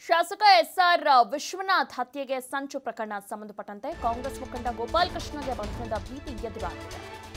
ಶಾಸಕ ಎಸ್ಆರ್ ವಿಶ್ವನಾಥ್ ಹತ್ಯೆಗೆ ಸಂಚು ಪ್ರಕರಣ ಸಂಬಂಧಪಟ್ಟಂತೆ ಕಾಂಗ್ರೆಸ್ ಮುಖಂಡ ಗೋಪಾಲ್ ಕೃಷ್ಣಗೆ ಬಂಧನದ ಭೀತಿ ಎದುರಾಗಿದೆ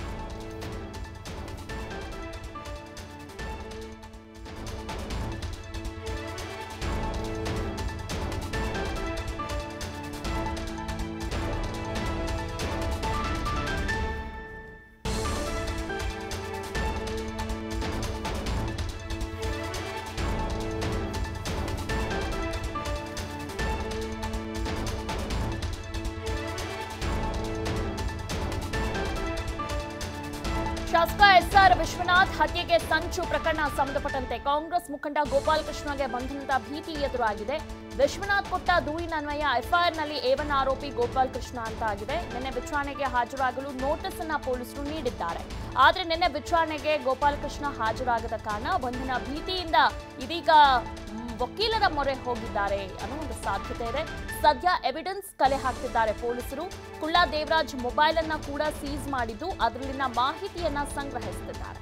ಶಾಸಕ ಎಸ್ಆರ್ ವಿಶ್ವನಾಥ್ ಹತ್ಯೆಗೆ ಸಂಚು ಪ್ರಕರಣ ಸಂಬಂಧಪಟ್ಟಂತೆ ಕಾಂಗ್ರೆಸ್ ಮುಖಂಡ ಗೋಪಾಲ್ ಕೃಷ್ಣಗೆ ಬಂಧನದ ಭೀತಿ ಎದುರಾಗಿದೆ ವಿಶ್ವನಾಥ್ ಕೊಟ್ಟ ದೂರಿನ ಅನ್ವಯ ಎಫ್ಐಆರ್ನಲ್ಲಿ ಏವನ್ ಆರೋಪಿ ಗೋಪಾಲ್ ಕೃಷ್ಣ ಅಂತ ಆಗಿದೆ ನಿನ್ನೆ ವಿಚಾರಣೆಗೆ ಹಾಜರಾಗಲು ನೋಟಿಸ್ ಅನ್ನ ಪೊಲೀಸರು ನೀಡಿದ್ದಾರೆ ಆದ್ರೆ ನಿನ್ನೆ ವಿಚಾರಣೆಗೆ ಗೋಪಾಲ್ ಕೃಷ್ಣ ಹಾಜರಾಗದ ಕಾರಣ ಬಂಧನ ಭೀತಿಯಿಂದ ಇದೀಗ ಮ್, ವಕೀಲರ ಮೊರೆ ಹೋಗಿದ್ದಾರೆ ಅನ್ನೋ ಒಂದು ಸಾಧ್ಯತೆ ಇದೆ ಸದ್ಯ ಎವಿಡೆನ್ಸ್ ಕಲೆ ಹಾಕ್ತಿದ್ದಾರೆ ಪೊಲೀಸರು ಕುಳ್ಳಾ ದೇವರಾಜ್ ಮೊಬೈಲ್ ಅನ್ನ ಕೂಡ ಸೀಸ್ ಮಾಡಿದ್ದು ಅದರಲ್ಲಿನ ಮಾಹಿತಿಯನ್ನ ಸಂಗ್ರಹಿಸುತ್ತಿದ್ದಾರೆ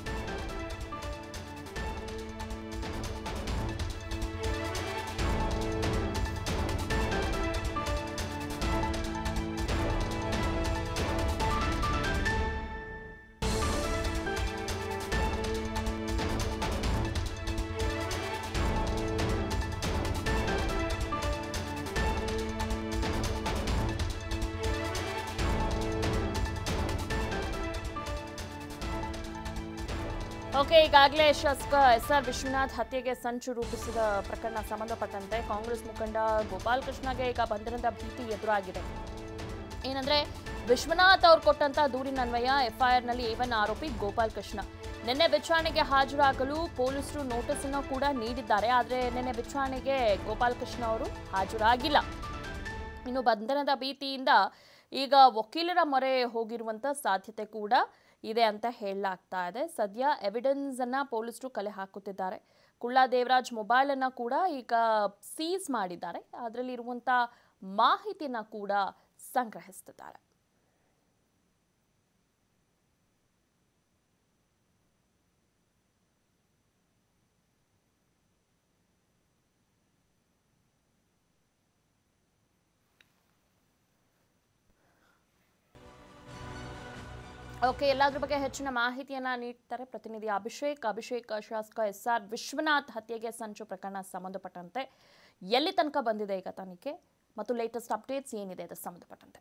ಓಕೆ ಈಗಾಗಲೇ ಶಾಸಕ ಎಸ್ ಆರ್ ವಿಶ್ವನಾಥ್ ಹತ್ಯೆಗೆ ಸಂಚು ರೂಪಿಸಿದ ಪ್ರಕರಣ ಸಂಬಂಧಪಟ್ಟಂತೆ ಕಾಂಗ್ರೆಸ್ ಮುಖಂಡ ಗೋಪಾಲ್ ಕೃಷ್ಣಗೆ ಈಗ ಬಂಧನದ ಭೀತಿ ಎದುರಾಗಿದೆ ಏನಂದ್ರೆ ವಿಶ್ವನಾಥ್ ಅವ್ರು ಕೊಟ್ಟಂತ ದೂರಿನ ಅನ್ವಯ ಎಫ್ಐಆರ್ನಲ್ಲಿ ಏವನ್ ಆರೋಪಿ ಗೋಪಾಲ್ ಕೃಷ್ಣ ನಿನ್ನೆ ವಿಚಾರಣೆಗೆ ಹಾಜರಾಗಲು ಪೊಲೀಸರು ನೋಟಿಸ್ ಅನ್ನು ಕೂಡ ನೀಡಿದ್ದಾರೆ ಆದರೆ ನಿನ್ನೆ ವಿಚಾರಣೆಗೆ ಗೋಪಾಲ್ ಕೃಷ್ಣ ಅವರು ಹಾಜರಾಗಿಲ್ಲ ಇನ್ನು ಬಂಧನದ ಭೀತಿಯಿಂದ ಈಗ ವಕೀಲರ ಮೊರೆ ಹೋಗಿರುವಂತ ಸಾಧ್ಯತೆ ಕೂಡ ಇದೆ ಅಂತ ಹೇಳಲಾಗ್ತಾ ಇದೆ ಸದ್ಯ ಎವಿಡೆನ್ಸ್ ಅನ್ನ ಪೊಲೀಸರು ಕಲೆ ಹಾಕುತ್ತಿದ್ದಾರೆ ಕುಳ್ಳಾ ದೇವರಾಜ್ ಮೊಬೈಲ್ ಅನ್ನ ಕೂಡ ಈಗ ಸೀಸ್ ಮಾಡಿದ್ದಾರೆ ಅದರಲ್ಲಿ ಇರುವಂತ ಮಾಹಿತಿಯನ್ನ ಕೂಡ ಸಂಗ್ರಹಿಸುತ್ತಿದ್ದಾರೆ ಓಕೆ ಎಲ್ಲದ್ರ ಬಗ್ಗೆ ಹೆಚ್ಚಿನ ಮಾಹಿತಿಯನ್ನ ನೀಡ್ತಾರೆ ಪ್ರತಿನಿಧಿ ಅಭಿಷೇಕ್ ಅಭಿಷೇಕ್ ಶಾಸಕ ಎಸ್ ಆರ್ ವಿಶ್ವನಾಥ್ ಹತ್ಯೆಗೆ ಸಂಚು ಪ್ರಕರಣ ಸಂಬಂಧಪಟ್ಟಂತೆ ಎಲ್ಲಿ ತನಕ ಬಂದಿದೆ ಈಗ ತನಿಖೆ ಮತ್ತು ಲೇಟೆಸ್ಟ್ ಅಪ್ಡೇಟ್ಸ್ ಏನಿದೆ ಇದಕ್ಕೆ ಸಂಬಂಧಪಟ್ಟಂತೆ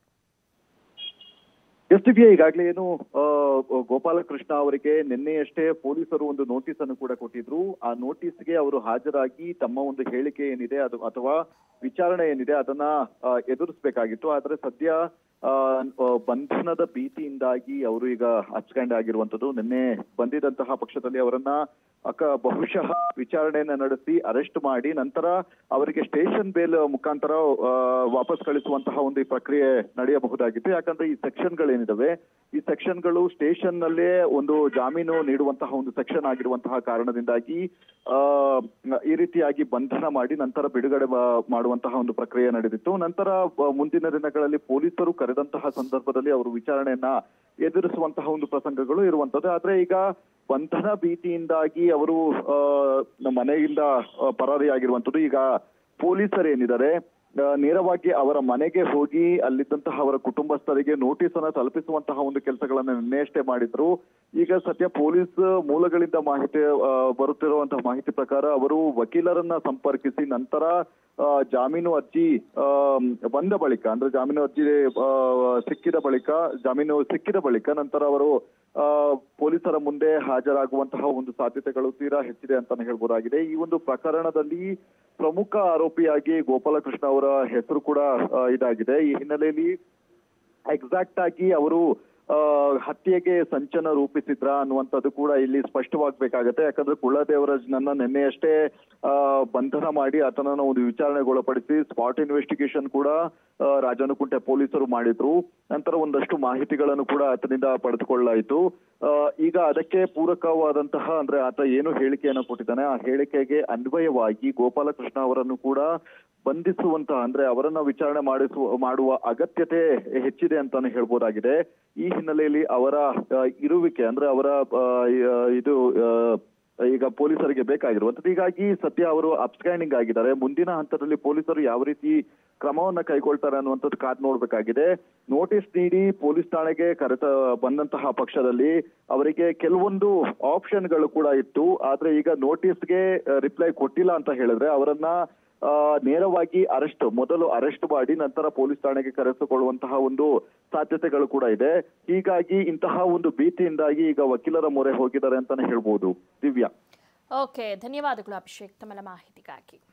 ಎಸ್ ಟಿ ಈಗಾಗಲೇ ಏನು ಆ, ಗೋಪಾಲಕೃಷ್ಣ ಅವರಿಗೆ ನಿನ್ನೆಯಷ್ಟೇ ಪೊಲೀಸರು ಒಂದು ನೋಟಿಸ್ ಅನ್ನು ಕೂಡ ಕೊಟ್ಟಿದ್ರು ಆ ನೋಟಿಸ್ಗೆ ಅವರು ಹಾಜರಾಗಿ ತಮ್ಮ ಒಂದು ಹೇಳಿಕೆ ಏನಿದೆ ಅದು ಅಥವಾ ವಿಚಾರಣೆ ಏನಿದೆ ಅದನ್ನ ಆ, ಎದುರಿಸ್ಬೇಕಾಗಿತ್ತು ಆದ್ರೆ ಸದ್ಯ ಆ, ಆ, ಬಂಧನದ ಭೀತಿಯಿಂದಾಗಿ ಅವರು ಈಗ ಆಗಿರುವಂತದ್ದು ನಿನ್ನೆ ಬಂದಿದಂತಹ ಪಕ್ಷದಲ್ಲಿ ಅವರನ್ನ ಅಕ ಬಹುಶಃ ವಿಚಾರಣೆಯನ್ನ ನಡೆಸಿ ಅರೆಸ್ಟ್ ಮಾಡಿ ನಂತರ ಅವರಿಗೆ ಸ್ಟೇಷನ್ ಬೇಲ್ ಮುಖಾಂತರ ಆ, ವಾಪಸ್ ಕಳಿಸುವಂತಹ ಒಂದು ಈ ಪ್ರಕ್ರಿಯೆ ನಡೆಯಬಹುದಾಗಿತ್ತು ಯಾಕಂದ್ರೆ ಈ ಸೆಕ್ಷನ್ಗಳೇನಿದಾವೆ ಈ ಸೆಕ್ಷನ್ಗಳು ಸ್ಟೇಷನ್ ನಲ್ಲೇ ಒಂದು ಜಾಮೀನು ನೀಡುವಂತಹ ಒಂದು ಸೆಕ್ಷನ್ ಆಗಿರುವಂತಹ ಕಾರಣದಿಂದಾಗಿ ಆ ಈ ರೀತಿಯಾಗಿ ಬಂಧನ ಮಾಡಿ ನಂತರ ಬಿಡುಗಡೆ ಮಾ- ಮಾಡುವಂತಹ ಒಂದು ಪ್ರಕ್ರಿಯೆ ನಡೆದಿತ್ತು ನಂತರ ಬ- ಮುಂದಿನ ದಿನಗಳಲ್ಲಿ ಪೊಲೀಸರು ಕರೆದಂತಹ ಸಂದರ್ಭದಲ್ಲಿ ಅವರು ವಿಚಾರಣೆಯನ್ನ ಎದುರಿಸುವಂತಹ ಒಂದು ಪ್ರಸಂಗಗಳು ಇರುವಂತದ್ದು ಆದ್ರೆ ಈಗ ಬಂಧನ ಭೀತಿಯಿಂದಾಗಿ ಅವರು ಆ, ನಮ್ಮ ಮನೆಯಿಂದ ಆ, ಪರಾರಿಯಾಗಿರುವಂತದ್ದು ಈಗ ಪೊಲೀಸರು ಏನಿದ್ದಾರೆ ಆ, ನೇರವಾಗಿ ಅವರ ಮನೆಗೆ ಹೋಗಿ ಅಲ್ಲಿದ್ದಂತಹ ಅವರ ಕುಟುಂಬಸ್ಥರಿಗೆ ನೋಟಿಸ್ ಅನ್ನ ತಲುಪಿಸುವಂತಹ ಒಂದು ಕೆಲಸಗಳನ್ನ ನಿನ್ನೆಯಷ್ಟೇ ಮಾಡಿದ್ರು ಈಗ ಸದ್ಯ ಪೊಲೀಸ್ ಮೂಲಗಳಿಂದ ಮಾಹಿತಿ ಆ, ಬರುತ್ತಿರುವಂತಹ ಮಾಹಿತಿ ಪ್ರಕಾರ ಅವರು ವಕೀಲರನ್ನ ಸಂಪರ್ಕಿಸಿ ನಂತರ ಆ, ಜಾಮೀನು ಅರ್ಜಿ ಆ, ಬಂದ ಬಳಿಕ ಅಂದ್ರೆ ಜಾಮೀನು ಅರ್ಜಿ ಆ, ಸಿಕ್ಕಿದ ಬಳಿಕ ಜಾಮೀನು ಸಿಕ್ಕಿದ ಬಳಿಕ ನಂತರ ಅವರು ಆ, ಪೊಲೀಸರ ಮುಂದೆ ಹಾಜರಾಗುವಂತಹ ಒಂದು ಸಾಧ್ಯತೆಗಳು ತೀರಾ ಹೆಚ್ಚಿದೆ ಅಂತಾನೆ ಹೇಳ್ಬೋದಾಗಿದೆ ಈ ಒಂದು ಪ್ರಕರಣದಲ್ಲಿ ಪ್ರಮುಖ ಆರೋಪಿಯಾಗಿ ಗೋಪಾಲಕೃಷ್ಣ ಅವರ ಹೆಸರು ಕೂಡ ಆ, ಇದಾಗಿದೆ ಈ ಹಿನ್ನೆಲೆಯಲ್ಲಿ ಎಕ್ಸಾಕ್ಟ್ ಆಗಿ ಅವರು ಆ, ಹತ್ಯೆಗೆ ಸಂಚನ ರೂಪಿಸಿದ್ರ ಅನ್ನುವಂಥದ್ದು ಕೂಡ ಇಲ್ಲಿ ಸ್ಪಷ್ಟವಾಗ್ಬೇಕಾಗತ್ತೆ ಯಾಕಂದ್ರೆ ಕುಳ್ಳದೇವರಾಜ್ನನ್ನ ನಿನ್ನೆಯಷ್ಟೇ ಆ, ಬಂಧನ ಮಾಡಿ ಆತನನ್ನ ಒಂದು ವಿಚಾರಣೆಗೊಳಪಡಿಸಿ ಸ್ಪಾಟ್ ಇನ್ವೆಸ್ಟಿಗೇಷನ್ ಕೂಡ ಆ, ರಾಜನಕುಂಟೆ ಪೊಲೀಸರು ಮಾಡಿದ್ರು ನಂತರ ಒಂದಷ್ಟು ಮಾಹಿತಿಗಳನ್ನು ಕೂಡ ಆತನಿಂದ ಪಡೆದುಕೊಳ್ಳಲಾಯಿತು ಆ, ಈಗ ಅದಕ್ಕೆ ಪೂರಕವಾದಂತಹ ಅಂದ್ರೆ ಆತ ಏನು ಹೇಳಿಕೆಯನ್ನು ಕೊಟ್ಟಿದ್ದಾನೆ ಆ ಹೇಳಿಕೆಗೆ ಅನ್ವಯವಾಗಿ ಗೋಪಾಲಕೃಷ್ಣ ಅವರನ್ನು ಕೂಡ ಬಂಧಿಸುವಂತಹ ಅಂದ್ರೆ ಅವರನ್ನ ವಿಚಾರಣೆ ಮಾಡಿಸುವ ಮಾಡುವ ಅಗತ್ಯತೆ ಹೆಚ್ಚಿದೆ ಅಂತಾನೆ ಹೇಳ್ಬೋದಾಗಿದೆ ಈ ಹಿನ್ನೆಲೆಯಲ್ಲಿ ಅವರ ಆ, ಇರುವಿಕೆ ಅಂದ್ರೆ ಅವರ ಆ, ಇದು ಆ, ಈಗ ಪೊಲೀಸರಿಗೆ ಬೇಕಾಗಿರುವಂತದ್ದು ಹೀಗಾಗಿ ಸದ್ಯ ಅವರು ಅಬ್ಸ್ಕ್ಯಾಂಡಿಂಗ್ ಆಗಿದ್ದಾರೆ ಮುಂದಿನ ಹಂತದಲ್ಲಿ ಪೊಲೀಸರು ಯಾವ ರೀತಿ ಕ್ರಮವನ್ನ ಕೈಗೊಳ್ತಾರೆ ಅನ್ನುವಂಥದ್ದು ಕಾದ್ ನೋಡ್ಬೇಕಾಗಿದೆ ನೋಟಿಸ್ ನೀಡಿ ಪೊಲೀಸ್ ಠಾಣೆಗೆ ಕರೆತ ಬಂದಂತಹ ಪಕ್ಷದಲ್ಲಿ ಅವರಿಗೆ ಕೆಲವೊಂದು ಆಪ್ಷನ್ಗಳು ಕೂಡ ಇತ್ತು ಆದ್ರೆ ಈಗ ನೋಟಿಸ್ಗೆ ರಿಪ್ಲೈ ಕೊಟ್ಟಿಲ್ಲ ಅಂತ ಹೇಳಿದ್ರೆ ಅವರನ್ನ ಆ, ನೇರವಾಗಿ ಅರೆಸ್ಟ್ ಮೊದಲು ಅರೆಸ್ಟ್ ಮಾಡಿ ನಂತರ ಪೊಲೀಸ್ ಠಾಣೆಗೆ ಕರೆಸಿಕೊಳ್ಳುವಂತಹ ಒಂದು ಸಾಧ್ಯತೆಗಳು ಕೂಡ ಇದೆ ಹೀಗಾಗಿ ಇಂತಹ ಒಂದು ಭೀತಿಯಿಂದಾಗಿ ಈಗ ವಕೀಲರ ಮೊರೆ ಹೋಗಿದ್ದಾರೆ ಅಂತಾನೆ ಹೇಳ್ಬೋದು ದಿವ್ಯಾ ಓಕೆ ಧನ್ಯವಾದಗಳು ಅಭಿಷೇಕ್ ತಮ್ಮೆಲ್ಲ ಮಾಹಿತಿಗಾಗಿ